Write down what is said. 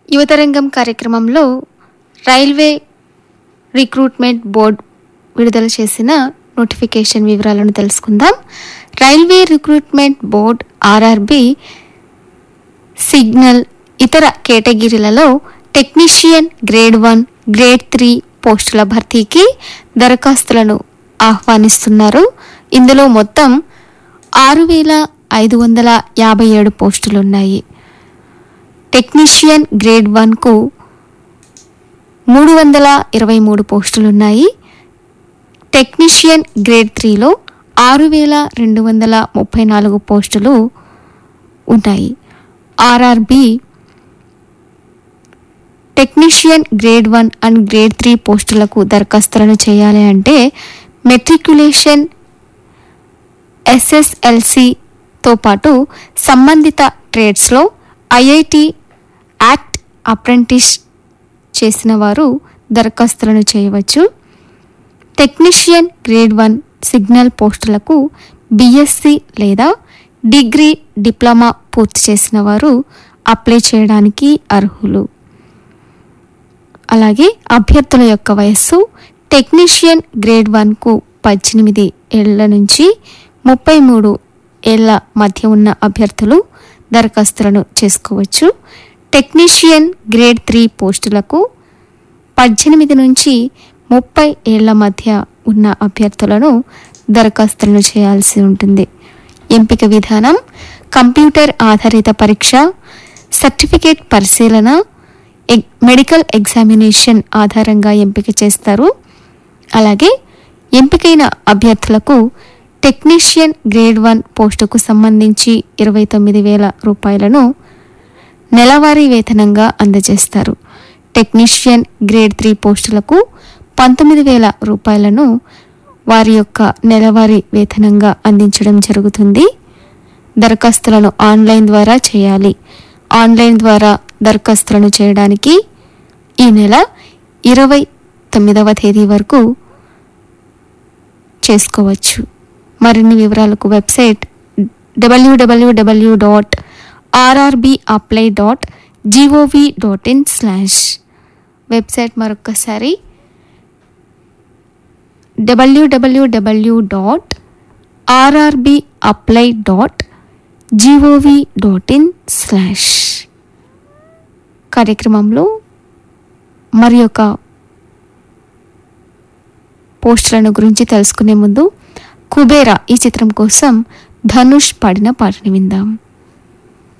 యువతరంగం కార్యక్రమంలో railway recruitment board విడుదల చేసిన నోటిఫికేషన్ వివరాలను తెలుసుకుందాం railway recruitment board RRB signal ఇతర కేటగిరీలలో technician grade one grade three పోస్టుల భర్తీకి దరఖాస్తులను ఆహ్వానిస్తున్నారు ఇందులో మొత్తం ఆరు వేల ఐదు వందల యాభై ఏడు పోస్టులున్నాయి టెక్నీషియన్ గ్రేడ్ వన్కు మూడు వందల ఇరవై మూడు పోస్టులున్నాయి టెక్నీషియన్ గ్రేడ్ త్రీలో ఆరు వేల రెండు వందల ముప్పై నాలుగు పోస్టులు ఉన్నాయి RRB technician grade one and grade three పోస్టులకు దరఖాస్తులను చేయాలి అంటే మెట్రికులేషన్ ఎస్ఎస్ఎల్సితో పాటు సంబంధిత ట్రేడ్స్లో ఐఐటి యాక్ట్ అప్రెంటిస్ చేసిన వారు దరఖాస్తులను చేయవచ్చు టెక్నీషియన్ గ్రేడ్ వన్ సిగ్నల్ పోస్టులకు బీఎస్సీ లేదా డిగ్రీ డిప్లొమా పూర్తి చేసిన వారు అప్లై చేయడానికి అర్హులు అలాగే అభ్యర్థుల యొక్క వయస్సు టెక్నీషియన్ గ్రేడ్ వన్కు పద్దెనిమిది ఏళ్ల నుంచి ముప్పై మూడు ఏళ్ల మధ్య ఉన్న అభ్యర్థులు దరఖాస్తులను చేసుకోవచ్చు టెక్నీషియన్ గ్రేడ్ త్రీ పోస్టులకు పద్దెనిమిది నుంచి ముప్పై ఏళ్ల మధ్య ఉన్న అభ్యర్థులను దరఖాస్తులను చేయాల్సి ఉంటుంది ఎంపిక విధానం కంప్యూటర్ ఆధారిత పరీక్ష సర్టిఫికేట్ పరిశీలన ఎగ్- మెడికల్ ఎగ్జామినేషన్ ఆధారంగా ఎంపిక చేస్తారు అలాగే ఎంపికైన అభ్యర్థులకు టెక్నీషియన్ గ్రేడ్ వన్ పోస్టుకు సంబంధించి ఇరవై తొమ్మిది వేల రూపాయలను నెలవారీ వేతనంగా అందజేస్తారు టెక్నీషియన్ గ్రేడ్ త్రీ పోస్టులకు పంతొమ్మిది వేల రూపాయలను వారి యొక్క నెలవారీ వేతనంగా అందించడం జరుగుతుంది దరఖాస్తులను ఆన్లైన్ ద్వారా చేయాలి ఆన్లైన్ ద్వారా దరఖాస్తులను చేయడానికి ఈ నెల ఇరవై తొమ్మిదవ తేదీ వరకు చేసుకోవచ్చు మరిన్ని వివరాలకు వెబ్సైట్ డబ్ల్యూడబ్ల్యూడబ్ల్యూ dot RRB apply dot gov dot in slash website మరొక్కసారి డబ్ల్యూడబ్ల్యూడబ్ల్యూ dot RRB apply dot gov dot in slash కార్యక్రమంలో మరి యొక్క పోస్టులను గురించి తెలుసుకునే ముందు కుబేరా ఈ చిత్రం కోసం ధనుష్ పాడిన పాటను విందాం